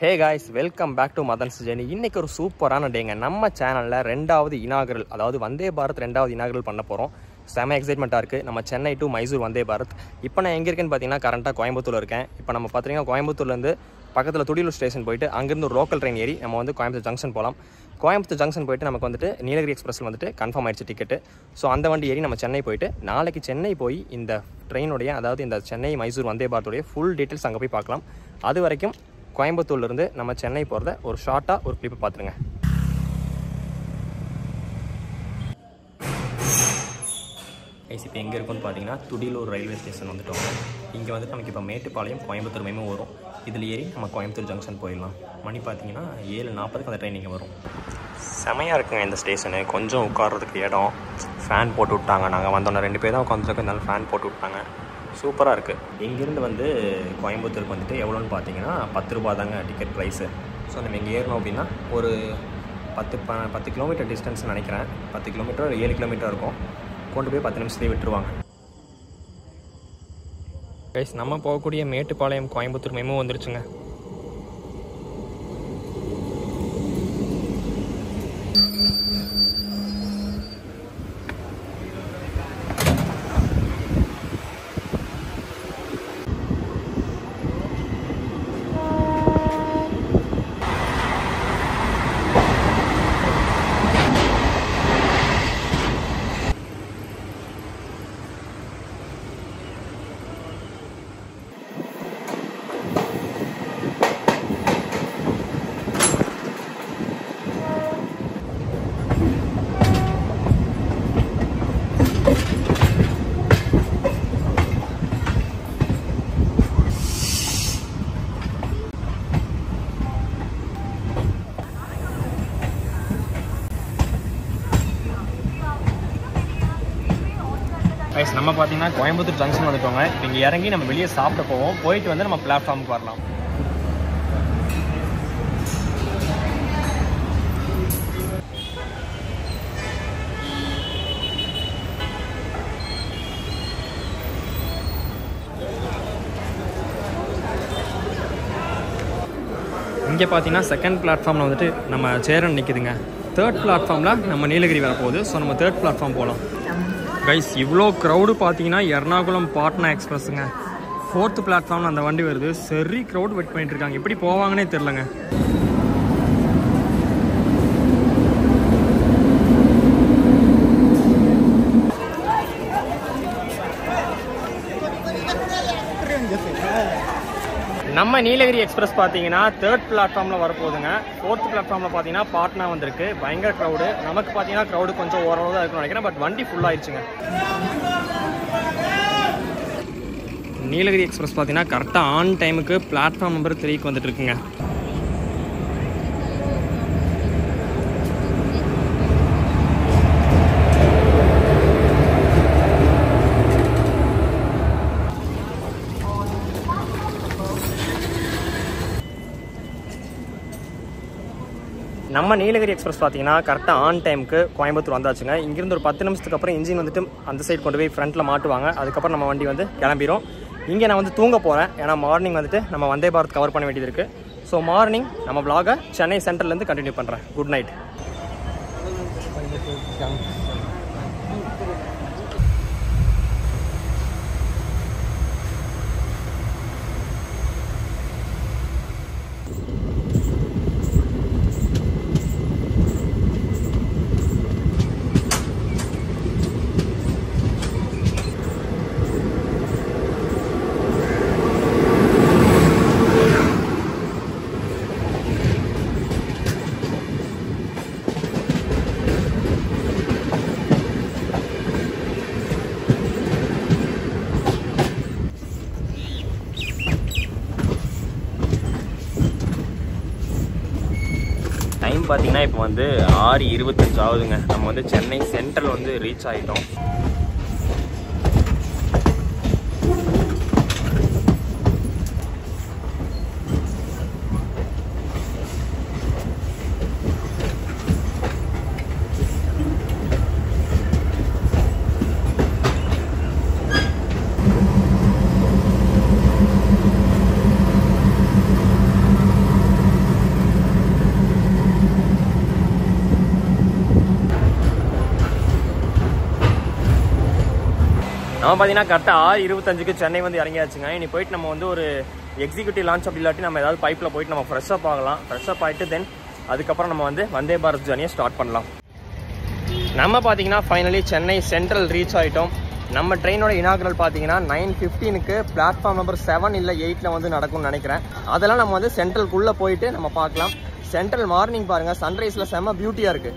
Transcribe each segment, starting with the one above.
Hey guys welcome back to Madhan's journey இன்னைக்கு ஒரு சூப்பரான டேங்க நம்ம சேனலில் ரெண்டாவது இனாகரல் அதாவது வந்தே பாரத் ரெண்டாவது இனாகரல் பண்ண போகிறோம் செம எக்ஸைட்மெண்ட்டாக இருக்குது நம்ம சென்னை டு மைசூர் வந்தே பாரத் இப்போ நான் எங்கே இருக்கேன்னு பார்த்தீங்கன்னா கரண்ட்டாக கோயம்புத்தூர் இருக்கேன் இப்போ நம்ம பார்த்தீங்கன்னா கோயம்புத்தூர்லேருந்து பக்கத்தில் துடியலூர் ஸ்டேஷன் போயிட்டு அங்கேருந்து ஒரு லோக்கல் ட்ரெயின் ஏறி நம்ம வந்து கோயம்புத்தூர் ஜங்ஷன் போகலாம் கோயம்புத்தூர் ஜங்ஷன் போயிட்டு நமக்கு வந்துட்டு நீலகிரி எக்ஸ்பிரஸில் வந்துட்டு கன்ஃபார்ம் ஆயிடுச்சு டிக்கெட்டு ஸோ அந்த வண்டி ஏறி நம்ம சென்னை போயிட்டு நாளைக்கு சென்னை போய் இந்த ட்ரெயினுடைய அதாவது இந்த சென்னை மைசூர் வந்தே பாரத்துடைய ஃபுல் டீட்டெயில்ஸ் அங்கே போய் பார்க்கலாம் அது வரைக்கும் கோயம்புத்தூர்லேருந்து நம்ம சென்னை போகிறத ஒரு ஷார்ட்டாக ஒரு கிளிப்பு பார்த்துருங்க ஐசி இப்போ எங்கே இருக்குன்னு பார்த்தீங்கன்னா துடியலூர் ரயில்வே ஸ்டேஷன் வந்துட்டோம் இங்கே வந்து நமக்கு இப்போ மேட்டுப்பாளையம் கோயம்புத்தூர் மெமோ வரும் இதில் ஏறி நம்ம கோயம்புத்தூர் ஜங்ஷன் போயிடலாம் மணி பார்த்தீங்கன்னா ஏழு நாற்பதுக்கு அந்த ட்ரெயின் இங்கே வரும் செமையாக இருக்குங்க இந்த ஸ்டேஷனு கொஞ்சம் உட்கார்றதுக்கு இடம் ஃபேன் போட்டு விட்டாங்க நாங்கள் வந்தோன்னே ரெண்டு பேர் தான் உட்காந்துருக்கு இருந்தாலும் ஃபேன் போட்டு விட்டாங்க சூப்பராக இருக்குது இங்கேருந்து வந்து கோயம்புத்தூருக்கு வந்துட்டு எவ்வளோன்னு பார்த்தீங்கன்னா பத்து ரூபா தாங்க டிக்கெட் ப்ரைஸு ஸோ நம்ம இங்கே ஏறணும் அப்படின்னா ஒரு பத்து ப பத்து கிலோமீட்டர் டிஸ்டன்ஸ் நினைக்கிறேன் பத்து கிலோமீட்டர் ஏழு கிலோமீட்டர் இருக்கும் கொண்டு போய் பத்து நிமிஷத்துலேயே விட்டுருவாங்க கைஸ் நம்ம போகக்கூடிய மேட்டுப்பாளையம் கோயம்புத்தூர் மெமோ வந்துருச்சுங்க கைஸ் நம்ம பார்த்தீங்கன்னா கோயம்புத்தூர் ஜங்ஷன் வந்துட்டோங்க இப்போ இங்கே இறங்கி நம்ம வெளியே சாப்பிட போவோம் போயிட்டு வந்து நம்ம பிளாட்ஃபார்முக்கு வரலாம் இங்கே பார்த்தீங்கன்னா செகண்ட் பிளாட்ஃபார்மில் வந்துட்டு நம்ம சேரன் நிற்குதுங்க தேர்ட் பிளாட்ஃபார்மில் நம்ம நீலகிரி வரப்போகுது ஸோ நம்ம தேர்ட் பிளாட்ஃபார்ம் போகலாம் கைஸ் இவ்வளோ க்ரௌடு பார்த்தீங்கன்னா எர்ணாகுளம் பாட்னா எக்ஸ்பிரஸுங்க ஃபோர்த்து பிளாட்ஃபார்மில் அந்த வண்டி வருது சரி க்ரௌட் வெயிட் பண்ணிட்டு இருக்காங்க எப்படி போவாங்கன்னே தெரிலங்க நம்ம நீலகிரி எக்ஸ்பிரஸ் பார்த்தீங்கன்னா தேர்ட் பிளாட்ஃபார்மில் வரப்போகுதுங்க ஃபோர்த் பிளாட்ஃபார்மில் பார்த்தீங்கன்னா பாட்னா வந்திருக்கு பயங்கர க்ரௌடு நமக்கு பார்த்தீங்கன்னா க்ரௌடு கொஞ்சம் ஓரளவு தான் இருக்குன்னு நினைக்கிறேன் பட் வண்டி ஃபுல் ஆயிடுச்சுங்க நீலகிரி எக்ஸ்பிரஸ் பார்த்தீங்கன்னா கரெக்டாக ஆன் டைமுக்கு பிளாட்ஃபார்ம் நம்பர் த்ரீக்கு வந்துட்டு இருக்குங்க நம்ம நீலகிரி எக்ஸ்பிரஸ் பார்த்தீங்கன்னா கரெக்டாக ஆன் டைமுக்கு கோயம்புத்தூர் வந்தாச்சுங்க இங்கிருந்து ஒரு பத்து நிமிஷத்துக்கு அப்புறம் இன்ஜின் வந்துட்டு அந்த சைடு கொண்டு போய் ஃப்ரண்ட்டில் மாட்டுவாங்க அதுக்கப்புறம் நம்ம வண்டி வந்து கிளம்பிடும் இங்கே நான் வந்து தூங்க போகிறேன் ஏன்னா மார்னிங் வந்துட்டு நம்ம வந்தே பாரத் கவர் பண்ண வேண்டியது இருக்குது ஸோ மார்னிங் நம்ம vlog-அ சென்னை சென்ட்ரல்லேருந்து கண்டினியூ பண்ணுறேன் குட் நைட் டைம் பார்த்தீங்கன்னா இப்போ வந்து ஆறு இருபத்தஞ்சு ஆகுதுங்க நம்ம வந்து சென்னை சென்ட்ரல் வந்து ரீச் ஆகிட்டோம் நம்ம பார்த்தீங்கன்னா கரெக்டாக ஆறு இருபத்தஞ்சுக்கு சென்னை வந்து இறங்கியாச்சுங்க இனி போயிட்டு நம்ம வந்து ஒரு எக்ஸிக்யூட்டிவ் லான்ச் அப்படி இல்லாட்டி நம்ம ஏதாவது பைப்பில் போயிட்டு நம்ம ஃப்ரெஷ் அப் ஆகலாம் ஃப்ரெஷ் அப் ஆகிட்டு தென் அதுக்கப்புறம் நம்ம வந்து வந்தே பாரத் ஜர்னியை ஸ்டார்ட் பண்ணலாம் நம்ம பார்த்தீங்கன்னா ஃபைனலி சென்னை சென்ட்ரல் ரீச் ஆகிட்டோம் நம்ம ட்ரெயினோட இனாகரல் பார்த்தீங்கன்னா நைன் ஃபிஃப்டீனுக்கு பிளாட்ஃபார்ம் நம்பர் செவன் இல்லை எயிட்டில் வந்து நடக்கும்னு நினைக்கிறேன் அதெல்லாம் நம்ம வந்து சென்ட்ரல்குள்ளே போயிட்டு நம்ம பார்க்கலாம் சென்ட்ரல் மார்னிங் பாருங்கள் சன்ரைஸில் செம்ம பியூட்டியாக இருக்குது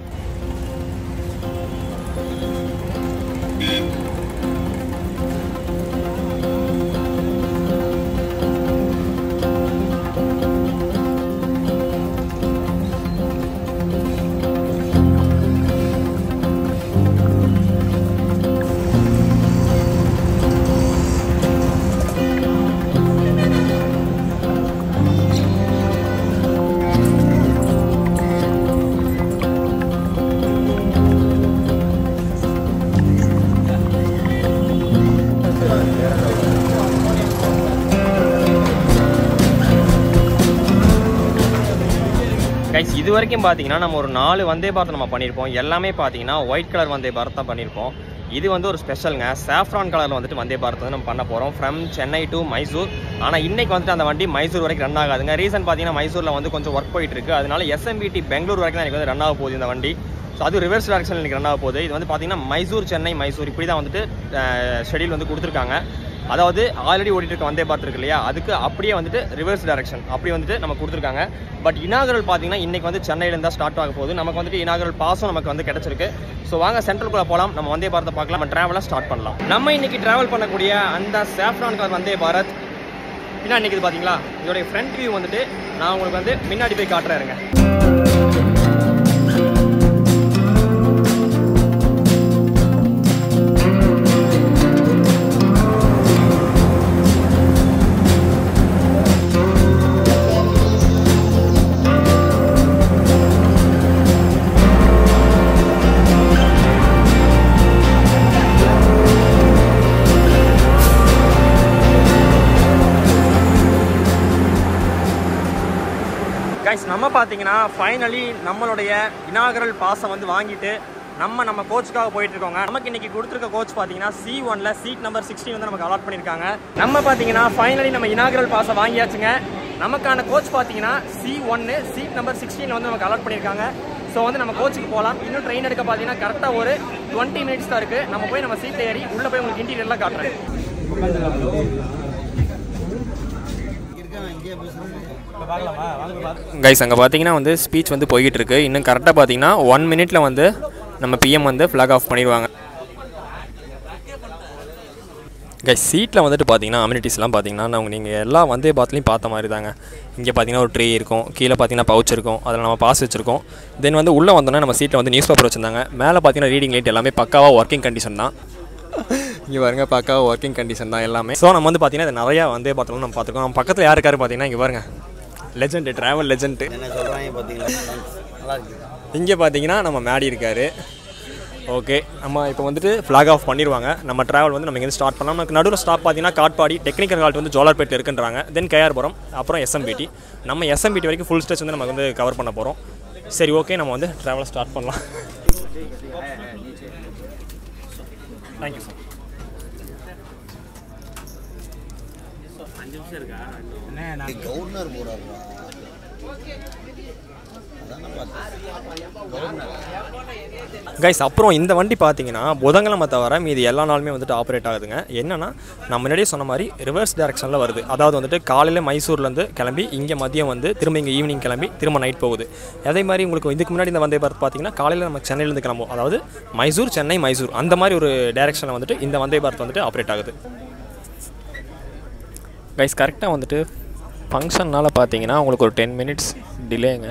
கைஸ் இது வரைக்கும் பார்த்தீங்கன்னா நம்ம ஒரு நாலு வந்தே பாரத் நம்ம பண்ணியிருப்போம் எல்லாமே பார்த்தீங்கன்னா ஒயிட் கலர் வந்தே பாரத் தான் பண்ணியிருப்போம் இது வந்து ஒரு ஸ்பெஷலுங்க சாஃப்ரான் கலரில் வந்துட்டு வந்தே பாரத் வந்து நம்ம பண்ண போகிறோம் ஃப்ரம் சென்னை டு மைசூர் ஆனால் இன்னைக்கு வந்துட்டு அந்த வண்டி மைசூர் வரைக்கும் ரன் ஆகாதுங்க ரீசன் பார்த்தீங்கன்னா மைசூரில் வந்து கொஞ்சம் ஒர்க் போயிட்டு இருக்கு அதனால எஸ்எம்பிடி பெங்களூர் வரைக்கும் தான் எனக்கு வந்து ரன் ஆக போகுது இந்த வண்டி ஸோ அது ரிவர்ஸ் டேரக்ஷன் எனக்கு ரன் ஆக போகுது இது வந்து பார்த்தீங்கன்னா மைசூர் சென்னை மைசூர் இப்படி தான் வந்துட்டு ஷெடியூல் வந்து கொடுத்துருக்காங்க அதாவது ஆல்ரெடி ஓடிட்டு இருக்க வந்தே பாரத் இருக்கு இல்லையா அதுக்கு அப்படியே வந்துட்டு ரிவர்ஸ் டைரக்ஷன் அப்படி வந்துட்டு நம்ம கொடுத்துருக்காங்க பட் இனாகரல் பார்த்தீங்கன்னா இன்னைக்கு வந்து சென்னையிலேருந்து தான் ஸ்டார்ட் ஆக போகுது நமக்கு வந்துட்டு இனாகரல் பாஸும் நமக்கு வந்து கிடைச்சிருக்கு ஸோ வாங்க சென்ட்ரல்குள்ளே போகலாம் நம்ம வந்தே பாரத்தை பார்க்கலாம் நம்ம ட்ராவலாக ஸ்டார்ட் பண்ணலாம் நம்ம இன்னைக்கு ட்ராவல் பண்ணக்கூடிய அந்த சாஃப்ரான் கார் வந்தே பாரத் பின்னாடி நிற்குது பார்த்தீங்களா இதோடைய ஃப்ரண்ட் வியூ வந்துட்டு நான் உங்களுக்கு வந்து முன்னாடி போய் காட்டுறேன் இருங்க கைஸ் நம்ம பார்த்தீங்கன்னா ஃபைனலி நம்மளுடைய இனாகரல் பாஸை வந்து வாங்கிட்டு நம்ம நம்ம கோச்சுக்காக போயிட்டு இருக்கோங்க நமக்கு இன்னைக்கு கொடுத்துருக்க கோச் பார்த்தீங்கன்னா சி ஒன்ல சீட் நம்பர் சிக்ஸ்டீன் வந்து நமக்கு அலாட் பண்ணியிருக்காங்க நம்ம பார்த்தீங்கன்னா ஃபைனலி நம்ம இனாகரல் பாஸை வாங்கியாச்சுங்க நமக்கான கோச் பார்த்தீங்கன்னா சி ஒன்னு சீட் நம்பர் சிக்ஸ்டீன் வந்து நமக்கு அலாட் பண்ணியிருக்காங்க ஸோ வந்து நம்ம கோச்சுக்கு போகலாம் இன்னும் ட்ரெயின் எடுக்க பார்த்தீங்கன்னா கரெக்டாக ஒரு டுவெண்ட்டி மினிட்ஸ் தான் இருக்குது நம்ம போய் நம்ம சீட்டில் ஏறி உள்ளே போய் உங்களுக்கு இன்டீரியர்லாம் காட்டுறேன் கைஸ் அங்கே பார்த்தீங்கன்னா வந்து ஸ்பீச் வந்து போய்கிட்டு இருக்கு இன்னும் கரெக்டாக பார்த்தீங்கன்னா ஒன் மினிட்ல வந்து நம்ம பிஎம் வந்து ஃப்ளாக் ஆஃப் பண்ணிடுவாங்க கைஸ் சீட்டில் வந்துட்டு பார்த்தீங்கன்னா அம்யூனிட்டிஸ்லாம் பார்த்தீங்கன்னா அவங்க நீங்கள் எல்லா வந்தே பாத்லையும் பார்த்த மாதிரி தாங்க இங்கே பார்த்தீங்கன்னா ஒரு ட்ரே இருக்கும் கீழே பார்த்தீங்கன்னா பவுச் இருக்கும் அதில் நம்ம பாஸ் வச்சிருக்கோம் தென் வந்து உள்ளே வந்தோன்னே நம்ம சீட்டில் வந்து நியூஸ் பேப்பர் வச்சிருந்தாங்க மேலே பார்த்தீங்கன்னா ரீடிங் லைட் எல்லாமே பக்காவாக ஒர்க்கிங் கண்டிஷன் தான் இங்கே பாருங்க பக்காவாக ஒர்க்கிங் கண்டிஷன் தான் எல்லாமே ஸோ நம்ம வந்து பார்த்தீங்கன்னா இது நிறையா வந்தே பார்த்தோம் நம்ம பார்த்துருக்கோம் நம்ம பக்கத்தில் யார் இருக்காரு பார்த்தீங்கன்னா இங்கே பாருங்க லெஜெண்ட் ட்ராவல் லெஜெண்ட் என்ன சொல்கிறாங்க பார்த்தீங்களா நல்லா இருக்கு இங்கே பார்த்தீங்கன்னா நம்ம மேடி இருக்காரு ஓகே நம்ம இப்போ வந்துட்டு ஃப்ளாக் ஆஃப் பண்ணிடுவாங்க நம்ம ட்ராவல் வந்து நம்ம இங்கே ஸ்டார்ட் பண்ணலாம் நமக்கு நடுவில் ஸ்டாப் பார்த்தீங்கன்னா காட்பாடி டெக்னிக்கல் கால்ட் வந்து ஜோலார்பேட்டில் இருக்குன்றாங்க தென் கேஆர்புரம் அப்புறம் எஸ்எம்பிடி நம்ம எஸ்எம்பிடி வரைக்கும் ஃபுல் ஸ்டேஜ் வந்து நம்ம வந்து கவர் பண்ண போகிறோம் சரி ஓகே நம்ம வந்து ட்ராவலை ஸ்டார்ட் பண்ணலாம் தேங்க்யூ சார் கவர்னர் போறாருப்பா அதான் நான் பார்த்தேன் கவர்னர் கைஸ் அப்புறம் இந்த வண்டி பார்த்தீங்கன்னா புதன்கிழமை தவிர மீதி எல்லா நாளுமே வந்துட்டு ஆப்ரேட் ஆகுதுங்க என்னன்னா நான் முன்னாடியே சொன்ன மாதிரி ரிவர்ஸ் டைரக்ஷனில் வருது அதாவது வந்துட்டு காலையில் மைசூர்லேருந்து கிளம்பி இங்கே மதியம் வந்து திரும்ப இங்கே ஈவினிங் கிளம்பி திரும்ப நைட் போகுது அதே மாதிரி உங்களுக்கு இதுக்கு முன்னாடி இந்த வந்தே பாரத் பார்த்தீங்கன்னா காலையில் நம்ம சென்னையிலேருந்து கிளம்புவோம் அதாவது மைசூர் சென்னை மைசூர் அந்த மாதிரி ஒரு டைரக்ஷனில் வந்துட்டு இந்த வந்தே பாரத் வந்துட்டு ஆப்ரேட் ஆகுது கைஸ் கரெக்டாக வந்துட்டு ஃபங்க்ஷன்னால் பார்த்தீங்கன்னா உங்களுக்கு ஒரு டென் மினிட்ஸ் டிலேங்க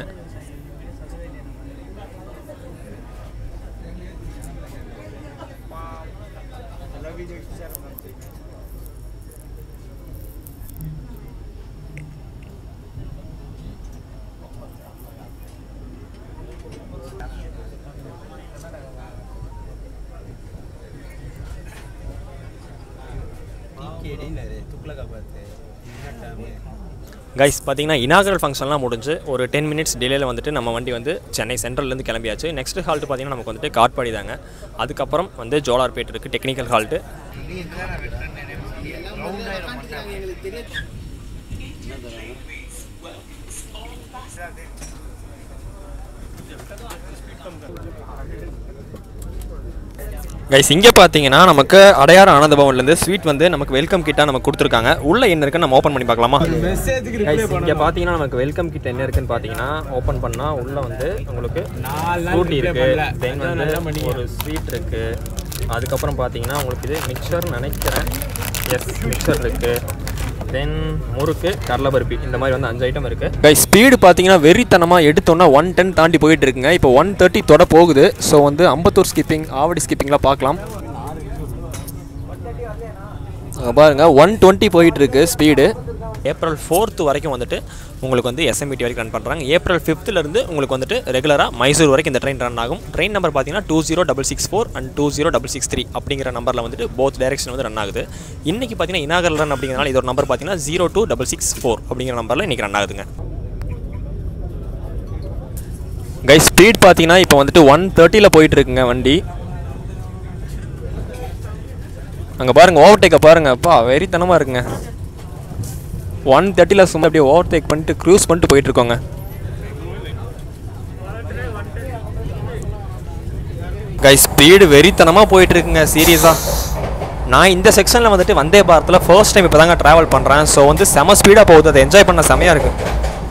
கைஸ் பார்த்தீங்கன்னா இனாகரல் ஃபங்க்ஷன்லாம் முடிஞ்சு ஒரு டென் மினிட்ஸ் டிலேயில் வந்துட்டு நம்ம வண்டி வந்து சென்னை சென்ட்ரல்லேருந்து கிளம்பியாச்சு நெக்ஸ்ட் ஹால்ட் பார்த்தீங்கன்னா நமக்கு வந்துட்டு காட்பாடி தாங்க அதுக்கப்புறம் வந்து ஜோலார்பேட் இருக்குது டெக்னிக்கல் ஹால்ட்டு கைஸ் இங்கே பார்த்தீங்கன்னா நமக்கு அடையாறு ஆனந்த பவன்லேருந்து ஸ்வீட் வந்து நமக்கு வெல்கம் கிட்டாக நமக்கு கொடுத்துருக்காங்க உள்ள என்ன இருக்குன்னு நம்ம ஓப்பன் பண்ணி பார்க்கலாமா இங்கே பார்த்தீங்கன்னா நமக்கு வெல்கம் கிட் என்ன இருக்குன்னு பார்த்தீங்கன்னா ஓப்பன் பண்ணால் உள்ள வந்து உங்களுக்கு ஃப்ரூட்டி இருக்கு தென் வந்து ஒரு ஸ்வீட் இருக்கு அதுக்கப்புறம் பார்த்தீங்கன்னா உங்களுக்கு இது மிக்சர் நினைக்கிறேன் எஸ் மிக்சர் இருக்கு தென் முறுக்கு கடலை பருப்பி இந்த மாதிரி வந்து அஞ்சு ஐட்டம் இருக்கு கை ஸ்பீடு பார்த்தீங்கன்னா வெறித்தனமாக எடுத்தோன்னா ஒன் டென் தாண்டி போயிட்டு இருக்குங்க இப்போ ஒன் தேர்ட்டி தொட போகுது ஸோ வந்து அம்பத்தூர் ஸ்கிப்பிங் ஆவடி ஸ்கிப்பிங்லாம் பார்க்கலாம் அங்க பாருங்க ஒன் டுவெண்ட்டி போயிட்டு இருக்கு ஸ்பீடு ஏப்ரல் ஃபோர்த்து வரைக்கும் வந்துட்டு உங்களுக்கு வந்து எஸ்எம்பிடி வரைக்கும் ரன் பண்ணுறாங்க ஏப்ரல் ஃபிஃப்த்துலேருந்து உங்களுக்கு வந்துட்டு ரெகுலராக மைசூர் வரைக்கும் இந்த ட்ரெயின் ரன் ஆகும் ட்ரெயின் நம்பர் பார்த்தீங்கன்னா two zero double six four and two zero double six three அப்படிங்கிற நம்பரில் வந்துட்டு போத் டைரக்ஷன் வந்து ரன் ஆகுது இன்றைக்கி பார்த்தீங்கன்னா இனாகல் ரன் அப்படிங்கிறனால இதோட நம்பர் பார்த்தீங்கன்னா zero two double six four அப்படிங்கிற நம்பரில் இன்றைக்கி ரன் ஆகுதுங்க கை ஸ்பீட் பார்த்தீங்கன்னா இப்போ வந்துட்டு ஒன் தேர்ட்டியில் போயிட்டு இருக்குங்க வண்டி அங்கே பாருங்கள் ஓவர்டேக்கை பாருங்கள் அப்பா வெறித்தனமாக இருக்குங்க ஒன் தேர்ட்டியில் சும்மா அப்படியே ஓவர்டேக் பண்ணிட்டு க்ரூஸ் பண்ணிட்டு போயிட்டு இருக்கோங்க கை ஸ்பீடு வெறித்தனமாக போயிட்டு இருக்குங்க சீரியஸாக நான் இந்த செக்ஷனில் வந்துட்டு வந்தே பாரத்தில் ஃபர்ஸ்ட் டைம் இப்போ தாங்க ட்ராவல் பண்ணுறேன் ஸோ வந்து செம ஸ்பீடாக போகுது அதை என்ஜாய் பண்ண செமையாக இருக்குது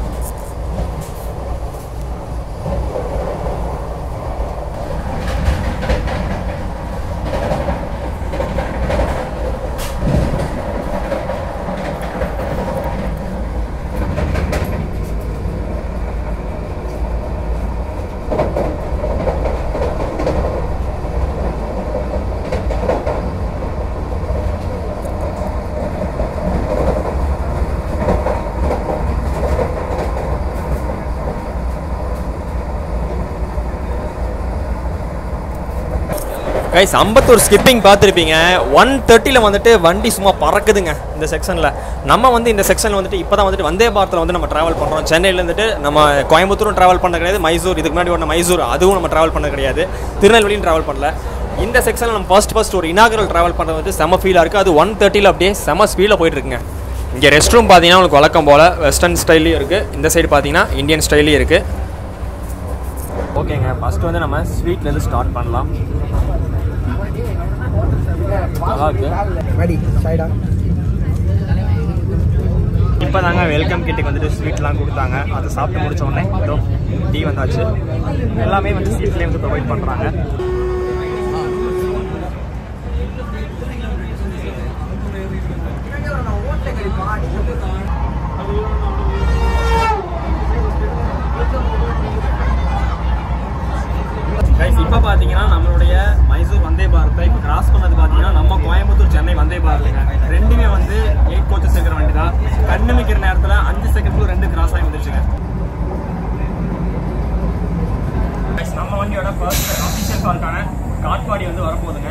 கைஸ் அம்பத்தூர் ஸ்கிப்பிங் பார்த்துருப்பீங்க ஒன் தேர்ட்டியில் வந்துட்டு வண்டி சும்மா பறக்குதுங்க இந்த செக்ஷனில் நம்ம வந்து இந்த செக்ஷனில் வந்துட்டு இப்போ தான் வந்துட்டு வந்தே பாரத்தில் வந்து நம்ம ட்ராவல் பண்ணுறோம் சென்னையில் இருந்துட்டு நம்ம கோயம்புத்தூரும் ட்ராவல் பண்ண கிடையாது மைசூர் இதுக்கு முன்னாடி ஒன்று மைசூர் அதுவும் நம்ம ட்ராவல் பண்ண கிடையாது திருநெல்வேலியும் ட்ராவல் பண்ணல இந்த செக்ஷனில் நம்ம ஃபர்ஸ்ட் ஃபர்ஸ்ட் ஒரு இனாகரல் ட்ராவல் பண்ணுறது வந்து செம ஃபீலாக இருக்குது அது ஒன் தேர்ட்டியில் அப்படியே செம ஸ்பீடில் போயிட்டு இருக்குங்க இங்கே ரெஸ்ட் ரூம் பார்த்தீங்கன்னா உங்களுக்கு வழக்கம் போல் வெஸ்டர்ன் ஸ்டைல்லையும் இருக்குது இந்த சைடு பார்த்தீங்கன்னா இந்தியன் ஸ்டைல்லையும் இருக்குது ஓகேங்க ஃபஸ்ட்டு வந்து நம்ம ஸ்வீட்லேருந்து ஸ்டார்ட் பண்ணலாம் நல்லா இருக்கு இப்போ தாங்க வெல்கம் கிட்டுக்கு வந்துட்டு ஸ்வீட்லாம் கொடுத்தாங்க அதை சாப்பிட்டு முடிச்ச உடனே இதோ டீ வந்தாச்சு எல்லாமே வந்து சீட்லேயே வந்து ப்ரொவைட் பண்ணுறாங்க கைஸ் இப்போ பார்த்தீங்கன்னா நம்மளுடைய மைசூர் வந்தே பாரத்தை இப்போ கிராஸ் பண்ணது பார்த்தீங்கன்னா நம்ம கோயம்புத்தூர் சென்னை வந்தே பாரத்துங்க ரெண்டுமே வந்து எயிட் கோச்சஸ் இருக்கிற வண்டி தான் கண்ணு மிக்கிற நேரத்தில் அஞ்சு செகண்ட்ல ரெண்டு கிராஸ் ஆகி வந்துருச்சுங்க Guys, நம்ம வண்டியோட ஃபர்ஸ்ட் அஃபிஷியல் கால்க்கான காட்பாடி வந்து வரப்போகுதுங்க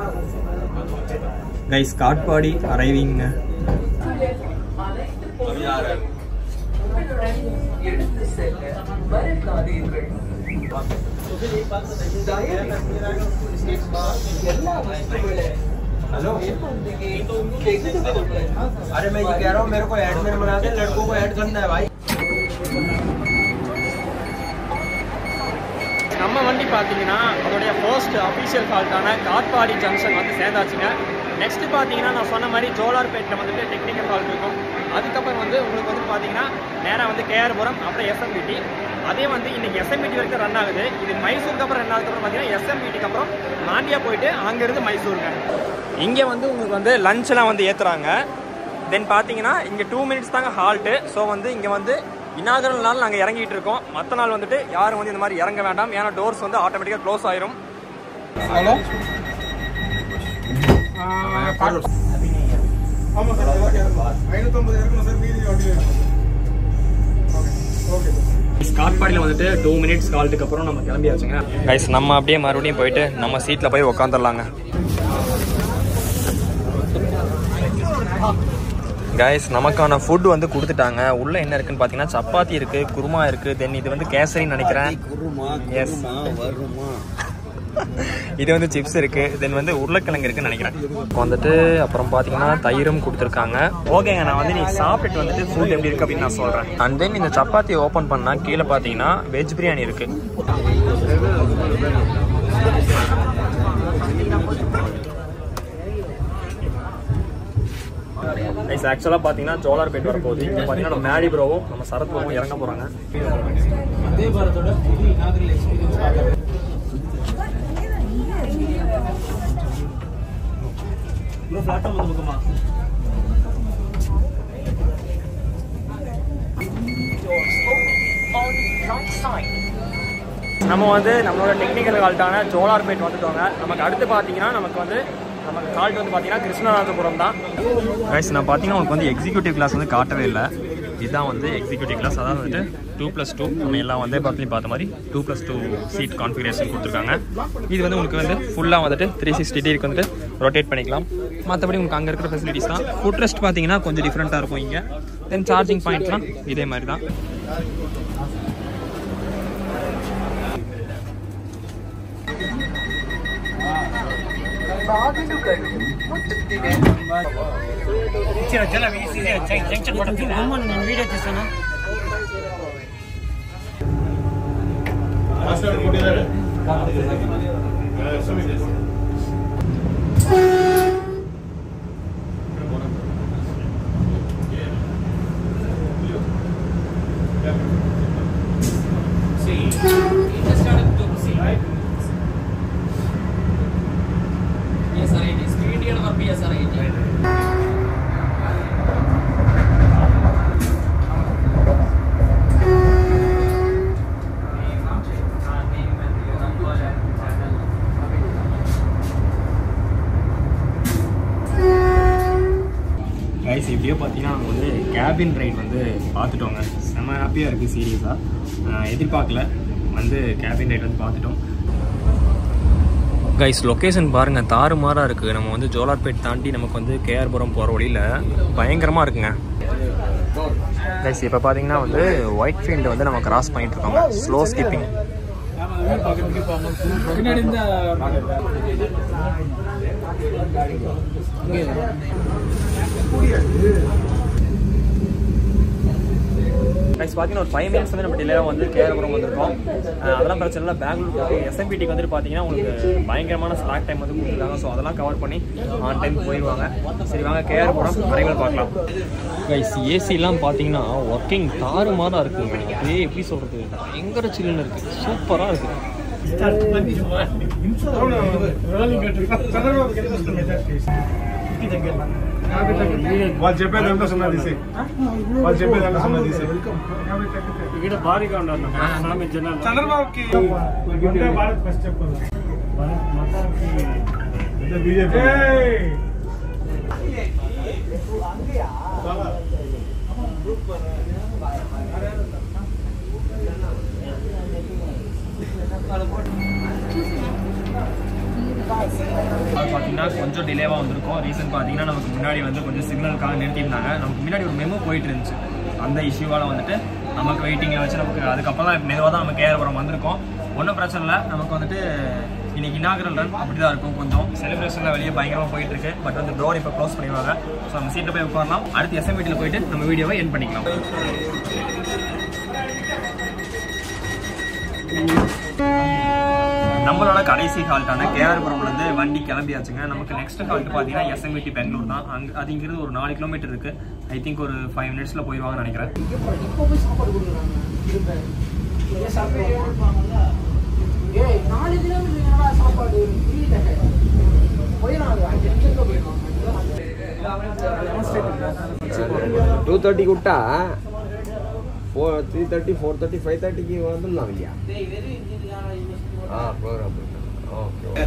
கைஸ் காட்பாடி அரைவிங்க अरे मैं ये कह रहा हूँ मेरे को एडमिन बना दे लड़कों को ऐड करना है भाई நம்ம வண்டி பார்த்தீங்கன்னா அதோடைய ஃபர்ஸ்ட் அஃபிஷியல் ஹால்ட்டான காட்பாடி ஜங்ஷன் வந்து சேர்ந்தாச்சுங்க நெக்ஸ்ட் பார்த்தீங்கன்னா நான் சொன்ன மாதிரி ஜோலார்பேட்டில் வந்துட்டு டெக்னிக்கல் ஹால் இருக்கும் அதுக்கப்புறம் வந்து உங்களுக்கு வந்து பார்த்தீங்கன்னா நேராக வந்து கேஆர்புரம் அப்புறம் எஸ்எம்பிடி அதே வந்து இன்னைக்கு எஸ்எம்பிடி வரைக்கும் ரன் ஆகுது இது மைசூருக்கு அப்புறம் ரன் ஆகுது பார்த்தீங்கன்னா எஸ்எம்பிடிக்கு அப்புறம் மாண்டியா போயிட்டு அங்கேருந்து மைசூருங்க இங்கே வந்து உங்களுக்கு வந்து லஞ்செலாம் வந்து ஏற்றுறாங்க தென் பார்த்தீங்கன்னா இங்கே டூ மினிட்ஸ் தாங்க ஹால்ட்டு ஸோ வந்து இங்கே வந்து இனாகரல் நாள் நாங்கள் இறங்கிட்டு இருக்கோம் மற்ற நாள் வந்துட்டு யாரும் வந்து இந்த மாதிரி இறங்க வேண்டாம் ஏன்னா டோர்ஸ் வந்து ஆட்டோமேட்டிக்காக க்ளோஸ் ஆயிரும் காட்பாடியில் வந்துட்டு டூ மினிட்ஸ் கால்ட்டுக்கு அப்புறம் நம்ம கிளம்பியாச்சுங்க கைஸ் நம்ம அப்படியே மறுபடியும் போயிட்டு நம்ம சீட்டில் போய் உக்காந்துடலாங்க கைஸ் நமக்கான ஃபுட் வந்து கொடுத்துட்டாங்க உள்ள என்ன இருக்குன்னு பார்த்தீங்கன்னா சப்பாத்தி இருக்கு குருமா இருக்கு தென் இது வந்து கேசரின்னு நினைக்கிறேன் குருமா Yes. குருமா வருமா இது வந்து சிப்ஸ் இருக்கு தென் வந்து உருளைக்கிழங்கு இருக்குன்னு நினைக்கிறேன் இப்போ வந்துட்டு அப்புறம் பார்த்தீங்கன்னா தயிரும் கொடுத்துருக்காங்க ஓகேங்க நான் வந்து நீ சாப்பிட்டுட்டு வந்துட்டு ஃபுட் எப்படி இருக்கு அப்படின்னு நான் சொல்றேன் அண்ட் தென் இந்த சப்பாத்தி ஓப்பன் பண்ணா கீழே பார்த்தீங்கன்னா வெஜ் பிரியாணி இருக்கு கைஸ் ஆக்சுவலாக பார்த்தீங்கன்னா ஜோலார்பேட் வர போகுது இங்கே பார்த்தீங்கன்னா நம்ம மேடி ப்ரோவும் நம்ம சரத் ப்ரோவும் இறங்க போகிறாங்க நம்ம வந்து நம்மளோட டெக்னிக்கல் கால்ட்டான ஜோலார்பேட் வந்துட்டோங்க நமக்கு அடுத்து பார்த்தீங்கன்னா நமக்கு வந்து நமக்கு கால்ட் வந்து பார்த்தீங்கன்னா கிருஷ்ணராஜபுரம் தான் கைஸ் நான் பார்த்தீங்கன்னா உங்களுக்கு வந்து எக்ஸிக்யூட்டிவ் கிளாஸ் வந்து காட்டவே இல்லை இதுதான் வந்து எக்ஸிக்யூட்டிவ் கிளாஸ் அதாவது வந்துட்டு டூ ப்ளஸ் டூ நம்ம எல்லாம் வந்து பார்த்துலையும் பார்த்த மாதிரி two plus two seat configuration கொடுத்துருக்காங்க இது வந்து உங்களுக்கு வந்து ஃபுல்லாக வந்துட்டு த்ரீ சிக்ஸ்டி டிகிரிக்கு வந்துட்டு ரொட்டேட் பண்ணிக்கலாம் மற்றபடி உங்களுக்கு அங்கே இருக்கிற ஃபெசிலிட்டிஸ் தான் ஃபுட் ரெஸ்ட் பார்த்தீங்கன்னா கொஞ்சம் டிஃப்ரெண்ட்டாக இருக்கும் இங்கே தென் சார்ஜிங் பாயிண்ட்லாம் இதே மாதிரி தான் கைஸ் எப்படியோ பார்த்தீங்கன்னா நம்ம வந்து கேபின் ரைட் வந்து பார்த்துட்டோங்க செம்ம ஹாப்பியாக இருக்குது சீரியஸாக எதிர்பார்க்கல வந்து கேபின் ரைட் வந்து பார்த்துட்டோம் கைஸ் லொக்கேஷன் பாருங்கள் தாறுமாறாக இருக்குது நம்ம வந்து ஜோலார்பேட் தாண்டி நமக்கு வந்து கேஆர்புரம் போகிற வழியில் பயங்கரமாக இருக்குங்க கைஸ் இப்போ பார்த்தீங்கன்னா வந்து ஒயிட் ஃபீல்டு வந்து நம்ம கிராஸ் பண்ணிட்டு இருக்கோங்க ஸ்லோ ஸ்கிப்பிங் கைஸ் பார்த்தீங்கன்னா ஒரு ஃபைவ் மினிட்ஸ் வந்து நம்ம டிலேவாக வந்து கேரபுரம் வந்திருக்கோம் அஹ் அதெல்லாம் பிரச்சனை இல்லை பெங்களூர் எஸ்எம்பிடிக்கு வந்துட்டு பார்த்தீங்கன்னா உங்களுக்கு பயங்கரமான ஸ்லாக் டைம் வந்து கொடுத்துருக்காங்க ஸோ அதெல்லாம் கவர் பண்ணி ஆன் டைம் போயிடுவாங்க சரி வாங்க கேரபுரம் அனைவரும் பார்க்கலாம் கைஸ் ஏசிலாம் பார்த்தீங்கன்னா ஒர்க்கிங் தாறுமாறாக இருக்குங்க அதே எப்படி சொல்கிறது பயங்கர சில்லுன்னு இருக்குது சூப்பராக இருக்குது వాళ్ళు చెప్పేదంతా సున్నా తీసి వాళ్ళు చెప్పేదంతా సున్నా తీసి చంద్రబాబుకి వందే భారత్ ఫస్ట్ చెప్పారు బీజేపీ பார்த்தீங்கன்னா கொஞ்சம் டிலேவாக வந்திருக்கோம் ரீசன் பார்த்தீங்கன்னா நமக்கு முன்னாடி வந்து கொஞ்சம் சிக்னலுக்காக நிறுத்தியிருந்தாங்க நமக்கு முன்னாடி ஒரு மெமோ போயிட்டு இருந்துச்சு அந்த இஷ்யூவால் வந்துட்டு நமக்கு வெயிட்டிங்கில் வச்சு நமக்கு அதுக்கப்புறம் தான் மெதுவாக தான் நம்ம கேரபுரம் வந்திருக்கோம் ஒன்றும் பிரச்சனை இல்லை நமக்கு வந்துட்டு இன்னைக்கு இனாகரல் ரன் அப்படி தான் இருக்கும் கொஞ்சம் செலிப்ரேஷனில் வெளியே பயங்கரமாக போயிட்டு இருக்கு பட் வந்து டோர் இப்போ க்ளோஸ் பண்ணிடுவாங்க ஸோ நம்ம சீட்டில் போய் உட்காரலாம் அடுத்து எஸ்எம்இடியில் போயிட்டு நம்ம வீடியோவை என் பண்ணிக்கலாம் நம்மளோட கடைசி ஹால்ட்டான கேஆர்புரம்லேருந்து வண்டி கிளம்பியாச்சுங்க நமக்கு நெக்ஸ்ட் ஹால்ட் பார்த்தீங்கன்னா எஸ்எம்இடி பெங்களூர் தான் அங்கே அது இங்கிருந்து ஒரு நாலு கிலோமீட்டர் இருக்கு ஐ திங்க் ஒரு ஃபைவ் மினிட்ஸில் போயிடுவாங்கன்னு நினைக்கிறேன் టూ థర్టీకి ఉంటా four three thirty four thirty five థర్టీకి వంతున్నాం ఇక ప్రోగ్రామ్ ఓకే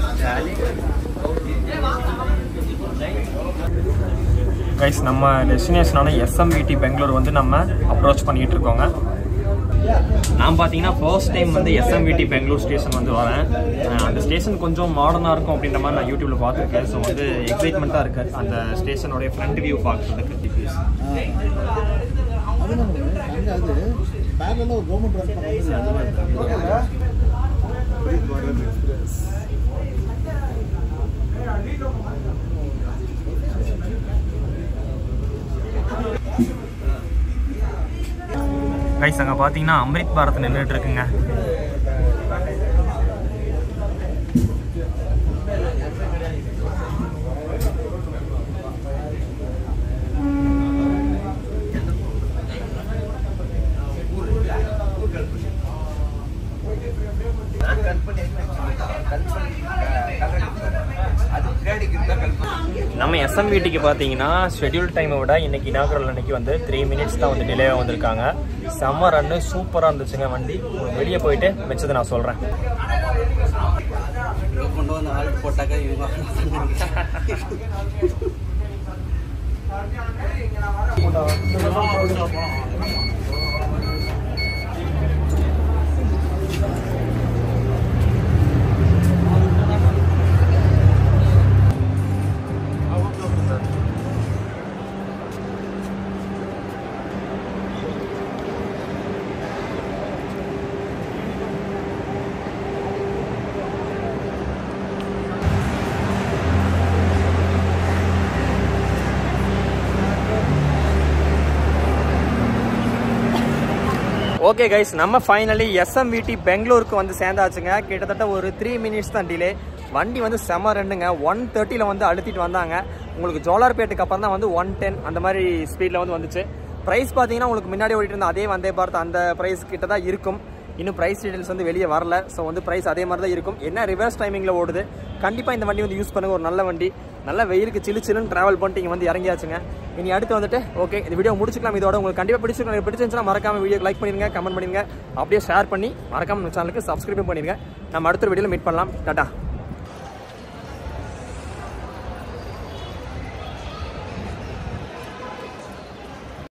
கைஸ் நம்ம டெஸ்டினேஷனான எஸ்எம்இடி பெங்களூர் வந்து நம்ம அப்ரோச் பண்ணிட்டு இருக்கோங்க நான் நான் பார்த்தீங்கன்னா ஃபர்ஸ்ட் டைம் வந்து எஸ்எம்விடி பெங்களூர் ஸ்டேஷன் வந்து வரேன் அஹ் அந்த ஸ்டேஷன் கொஞ்சம் மாடர்னாக இருக்கும் அப்படின்ற மாதிரி நான் யூடியூப்ல பார்த்துருக்கேன் ஸோ வந்து எக்ஸைட்மெண்ட்டாக இருக்கு அந்த ஸ்டேஷனோடைய ஃப்ரண்ட் வியூ பார்க்குறதுக்கு அது நம்ம அங்கே அது பேரலாக ஒரு கவர்மெண்ட் ரன் பண்ண அந்த மாதிரி கைஸ் அங்கே பார்த்தீங்கன்னா அம்ரித் பாரத் நின்றுட்டு இருக்குங்க நம்ம எஸ்எம்விடிக்கு பார்த்தீங்கன்னா ஷெட்யூல் டைமை விட இன்னைக்கு இனாகரல் அன்னைக்கு வந்து த்ரீ மினிட்ஸ் தான் வந்து டிலே வந்திருக்காங்க செம்ம ரன்னு சூப்பராக இருந்துச்சுங்க வண்டி வெளியே போயிட்டு மிச்சத்தை நான் சொல்கிறேன் இங்கே கொண்டு வந்து ஆள் போட்டாக்கா இவங்க ஓகே கைஸ் நம்ம ஃபைனலி எஸ்எம்விடி பெங்களூருக்கு வந்து சேர்ந்தாச்சுங்க கிட்டத்தட்ட ஒரு த்ரீ மினிட்ஸ் தான் டிலே வண்டி வந்து செம ரெண்டுங்க ஒன் தேர்ட்டியில் வந்து அழுத்திட்டு வந்தாங்க உங்களுக்கு ஜோலார்பேட்டுக்கு அப்புறம் தான் வந்து ஒன் டென் அந்த மாதிரி ஸ்பீடில் வந்து வந்துச்சு ப்ரைஸ் பார்த்தீங்கன்னா உங்களுக்கு முன்னாடி ஓடிட்டு இருந்த அதே வந்தே பாரத் அந்த ப்ரைஸ் கிட்ட தான் இருக்கும் இன்னும் ப்ரைஸ் டீடைல்ஸ் வந்து வெளியே வரல ஸோ வந்து ப்ரைஸ் அதே மாதிரி தான் இருக்கும் என்ன ரிவர்ஸ் டைமிங்கில் ஓடுது கண்டிப்பாக இந்த வண்டி வந்து யூஸ் பண்ணுங்க ஒரு நல்ல வண்டி நல்ல வெயிலுக்கு சிலு சிலுன்னு ட்ராவல் பண்ணிட்டு இங்கே வந்து இறங்கியாச்சுங்க இனி அடுத்து வந்துட்டு ஓகே இந்த வீடியோ முடிச்சுக்கலாம் இதோட உங்களுக்கு கண்டிப்பாக பிடிச்சிருக்கும் பிடிச்சிருந்துச்சுன்னா மறக்காம வீடியோ லைக் பண்ணிருங்க கமெண்ட் பண்ணிருங்க அப்படியே ஷேர் பண்ணி மறக்காம நம்ம சேனலுக்கு சப்ஸ்கிரைப் பண்ணிருங்க நம்ம அடுத்த வீடியோவில் மீட் பண்ணலாம் டாட்டா